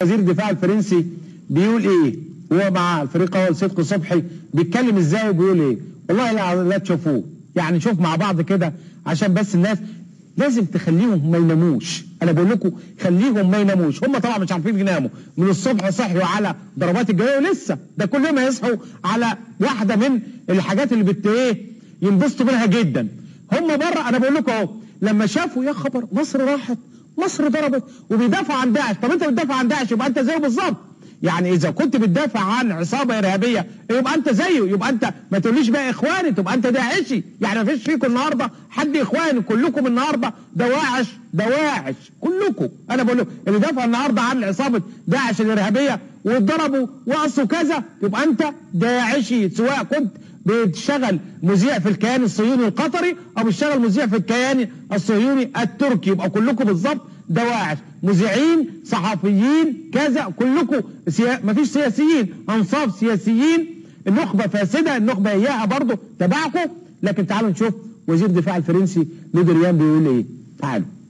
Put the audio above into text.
وزير الدفاع الفرنسي بيقول ايه وهو مع الفريق اول صدقي صبحي بيتكلم ازاي وبيقول ايه والله لا, لا تشوفوه يعني نشوف مع بعض كده عشان بس الناس لازم تخليهم ما يناموش انا بقول لكم خليهم ما يناموش هم طبعا مش عارفين يناموا من الصبح صحيوا على ضربات الجويه ولسه ده كل يوم هيصحوا على واحده من الحاجات اللي بت ايه ينبسطوا منها جدا هم بره انا بقول لكم اهو لما شافوا يا خبر مصر راحت مصر ضربت وبيدافعوا عن داعش طب انت بتدافع عن داعش يبقى انت زيه بالظبط يعني اذا كنت بتدافع عن عصابه ارهابيه يبقى انت زيه يبقى انت ما تقوليش بقى اخواني تبقى انت داعشي يعني ما فيش فيكم النهارده حد اخواني كلكم النهارده دواعش دواعش كلكم انا بقول لكم اللي دافع النهارده عن عصابه داعش الارهابيه واتضربوا وقصوا كذا يبقى انت داعشي سواء كنت بتشتغل مذيع في الكيان الصهيوني القطري او بتشتغل مذيع في الكيان الصهيوني التركي يبقى كلكم بالظبط دواعش مذيعين صحفيين كذا كلكم سيا... مفيش سياسيين انصاف سياسيين النخبه فاسده النخبه اياها برضه تبعكم لكن تعالوا نشوف وزير الدفاع الفرنسي لودريان بيقول ايه تعالوا